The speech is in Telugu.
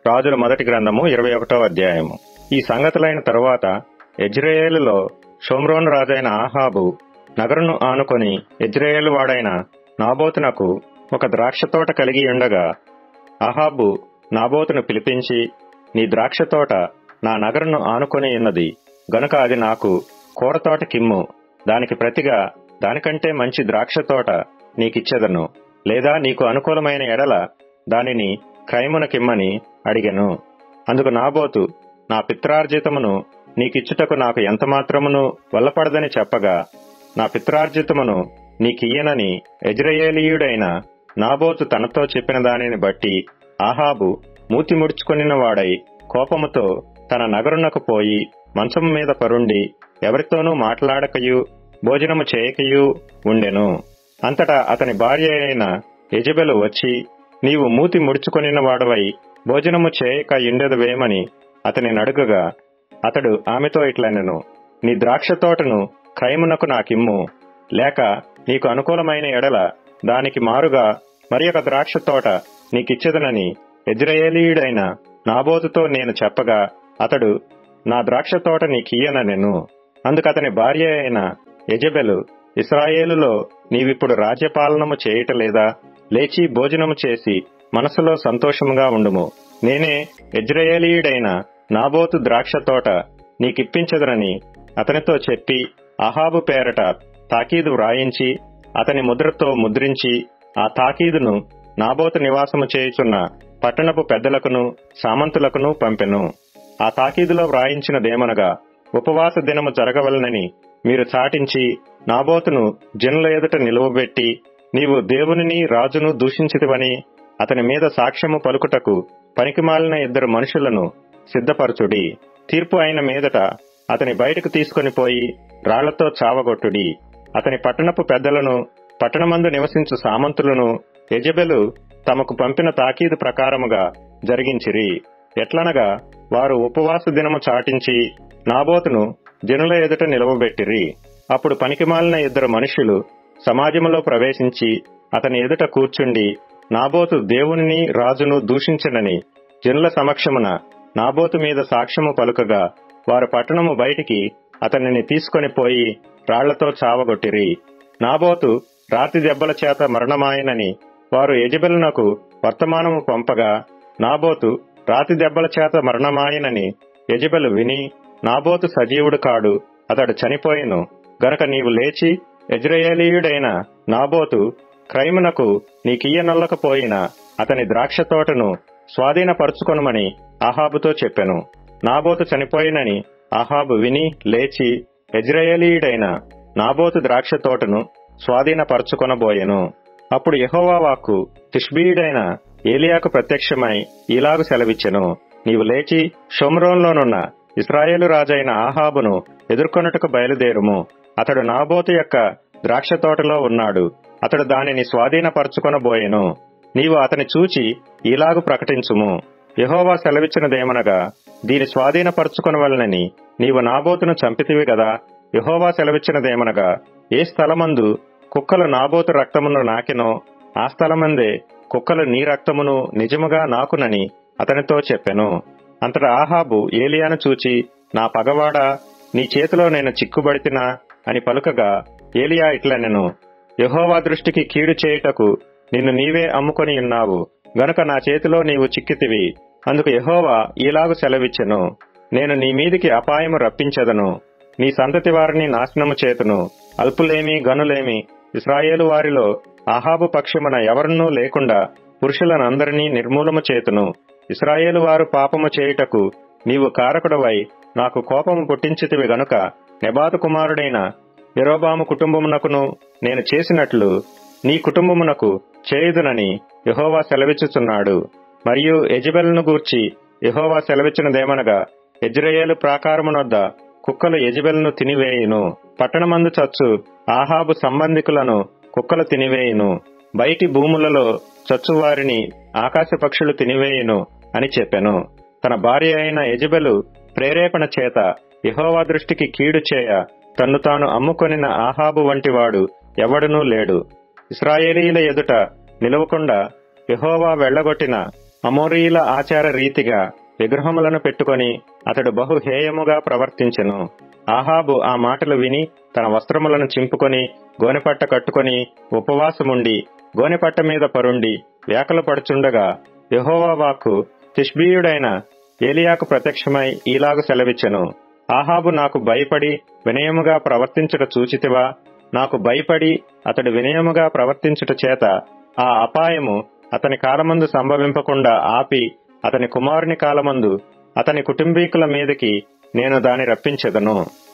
రాజుల మొదటి గ్రంథము ఇరవై ఒకటో అధ్యాయము ఈ సంగతులైన తరువాత ఎజ్రాయేలులో షోమ్రోన్ రాజైన ఆహాబు నగరును ఆనుకొని ఎజ్రాయేలు వాడైన నాబోతునకు ఒక ద్రాక్ష తోట కలిగి ఉండగా ఆహాబు నాబోతును పిలిపించి నీ ద్రాక్ష తోట నా నగరును ఆనుకొని ఉన్నది గనుక అది నాకు కూరతోట కిమ్ము దానికి ప్రతిగా దానికంటే మంచి ద్రాక్ష తోట నీకిచ్చెదను లేదా నీకు అనుకూలమైన ఎడల దానిని క్రైమునకిమ్మని అడిగెను అందుకు నాబోతు నా పిత్రార్జితమును నీకిచ్చుటకు నాకు ఎంతమాత్రమును వల్లపడదని చెప్పగా నా పిత్రార్జితమును నీకియ్యనని ఎజ్రయేలీయుడైన నాబోతు తనతో చెప్పిన దానిని బట్టి ఆహాబు మూతి ముడుచుకొనిన వాడై కోపముతో తన నగరునకు పోయి మంచము మీద పరుండి ఎవరితోనూ మాట్లాడకయు భోజనము చేయకయు ఉండెను అంతటా అతని భార్య అయిన యజబెలు వచ్చి నీవు మూతి ముడుచుకొనిన వాడవై భోజనము చేయక ఇండెదవేమని అతని నడుగగా అతడు ఆమెతో ఇట్లనెను నీ ద్రాక్ష తోటను క్రయమునకు నాకిమ్ము లేక నీకు అనుకూలమైన ఎడల దానికి మారుగా మరి ఒక ద్రాక్ష తోట నీకిచ్చెదనని ఎజ్రయేలీయుడైన నాబోతుతో నేను చెప్పగా అతడు నా ద్రాక్ష తోట నీకియ్యననెను అందుకతని భార్య అయిన యజబెలు ఇస్రాయేలులో నీవిప్పుడు రాజ్యపాలనము చేయటలేదా లేచి భోజనము చేసి మనసులో సంతోషముగా ఉండుము నేనే ఎజ్రయేలీయుడైన నాబోతు ద్రాక్ష తోట నీకిప్పించదనని అతనితో చెప్పి అహాబు పేరట తాకీదు వ్రాయించి అతని ముద్రతో ముద్రించి ఆ తాకీదును నాబోతు నివాసము చేయుచున్న పట్టణపు పెద్దలకును సామంతులకును పంపెను ఆ తాకీదులో వ్రాయించినదేమనగా ఉపవాస దినము జరగవలనని మీరు చాటించి నాబోతును జనుల ఎదుట నిలువబెట్టి నీవు దేవునిని రాజును దూషించితివని అతని మీద సాక్ష్యము పలుకుటకు పనికిమాలిన ఇద్దరు మనుషులను సిద్ధపరచుడి తీర్పు అయిన మీదట అతని బయటకు తీసుకొని పోయి రాళ్లతో చావగొట్టుడి అతని పట్టణపు పెద్దలను పట్టణమందు నివసించు సామంతులను యజబెలు తమకు పంపిన తాకీదు ప్రకారముగా జరిగించిరి ఎట్లనగా వారు ఉపవాస దినము చాటించి నాబోతును జనుల ఎదుట నిలవబెట్టిరి అప్పుడు పనికిమాలిన ఇద్దరు మనుషులు సమాజంలో ప్రవేశించి అతని ఎదుట కూర్చుండి నాబోతు దేవునిని రాజును దూషించనని జనుల సమక్షమున నాబోతు మీద సాక్ష్యము పలుకగా వారు పట్టణము బయటికి అతనిని తీసుకొని పోయి రాళ్లతో చావగొట్టిరి నాబోతు రాతి దెబ్బల చేత మరణమాయనని వారు యజబెలునకు వర్తమానము పంపగా నాబోతు రాతి దెబ్బల చేత మరణమాయనని యజబెలు విని నాబోతు సజీవుడు కాడు అతడు చనిపోయిను గనక నీవు లేచి ఎజ్రయేలీయుడైన నాబోతు క్రైమునకు నీకియ్యనొల్లకపోయిన అతని ద్రాక్ష తోటను స్వాధీనపరుచుకొనమని ఆహాబుతో చెప్పెను నాబోతు చనిపోయినని ఆహాబు విని లేచి ఎజ్రయేలీయుడైన నాబోతు ద్రాక్ష తోటను స్వాధీనపరచుకొనబోయెను అప్పుడు యెహోవా వాక్కు తిష్బీయుడైన ఏలియాకు ప్రత్యక్షమై ఇలాగు సెలవిచ్చెను నీవు లేచి షోమ్రోన్లోనున్న ఇస్రాయేలు రాజైన ఆహాబును ఎదుర్కొనుటకు బయలుదేరుము అతడు నాబోతు యొక్క ద్రాక్ష తోటలో ఉన్నాడు అతడు దానిని స్వాధీనపరచుకొనబోయెను నీవు అతని చూచి ఇలాగు ప్రకటించుము యహోవా సెలవిచ్చినదేమనగా దీని స్వాధీనపరచుకొనవలనని నీవు నాబోతును చంపితివి గదా యహోవా సెలవిచ్చినదేమనగా ఏ స్థలమందు కుక్కలు నాబోతు రక్తమును నాకెనో ఆ స్థలమందే కుక్కలు నీ రక్తమును నిజముగా నాకునని అతనితో చెప్పెను అంతటా ఆహాబు ఏలియాను చూచి నా పగవాడా నీ చేతిలో నేను చిక్కుబడితినా అని పలుకగా ఏలియా ఇట్లనెను యహోవా దృష్టికి కీడు చేయుటకు నిన్ను నీవే అమ్ముకొని ఉన్నావు గనుక నా చేతిలో నీవు చిక్కితివి అందుకు యహోవా ఈలాగు సెలవిచ్చెను నేను నీ మీదికి అపాయము రప్పించెదను నీ సంతతి వారిని నాశనము చేతును అల్పులేమి గనులేమి ఇస్రాయేలు వారిలో ఆహాబు పక్షమున ఎవరన్నూ లేకుండా పురుషులనందరినీ నిర్మూలము చేతును ఇస్రాయేలు వారు పాపము చేయుటకు నీవు కారకుడవై నాకు కోపము పుట్టించితివి గనుక నెబాతు కుమారుడైన యెరోబాము కుటుంబమునకును నేను చేసినట్లు నీ కుటుంబమునకు చేయుదునని యహోవా సెలవిచ్చుచున్నాడు మరియు ఎజబెల్ను గూర్చి యహోవా సెలవిచ్చినదేమనగా ఎజ్రయేలు ప్రాకారమునొద్ద కుక్కలు ఎజబెల్ను తినివేయును పట్టణమందు చచ్చు ఆహాబు సంబంధికులను కుక్కలు తినివేయును బయటి భూములలో చచ్చువారిని ఆకాశ పక్షులు తినివేయును అని చెప్పెను తన భార్య అయిన యజబెలు ప్రేరేపణ చేత యహోవా దృష్టికి కీడు చేయ తన్ను తాను అమ్ముకొనిన ఆహాబు వంటివాడు ఎవడునూ లేడు ఇస్రాయేలీల ఎదుట నిలవకుండా యహోవా వెళ్లగొట్టిన అమోరీల ఆచార రీతిగా విగ్రహములను పెట్టుకొని అతడు బహు హేయముగా ప్రవర్తించెను ఆహాబు ఆ మాటలు విని తన వస్త్రములను చింపుకొని గోనెపట్ట కట్టుకొని ఉపవాసముండి గోనెపట్ట మీద పరుండి వేకలు పడుచుండగా యెహోవా వాక్కు తిష్బీయుడైన ఏలియాకు ప్రత్యక్షమై ఈలాగు సెలవిచ్చెను ఆహాబు నాకు భయపడి వినయముగా ప్రవర్తించుట చూచితివా నాకు భయపడి అతడు వినయముగా ప్రవర్తించుట చేత ఆ అపాయము అతని కాలమందు సంభవింపకుండా ఆపి అతని కుమారుని కాలమందు అతని కుటుంబీకుల మీదకి నేను దాని రప్పించెదను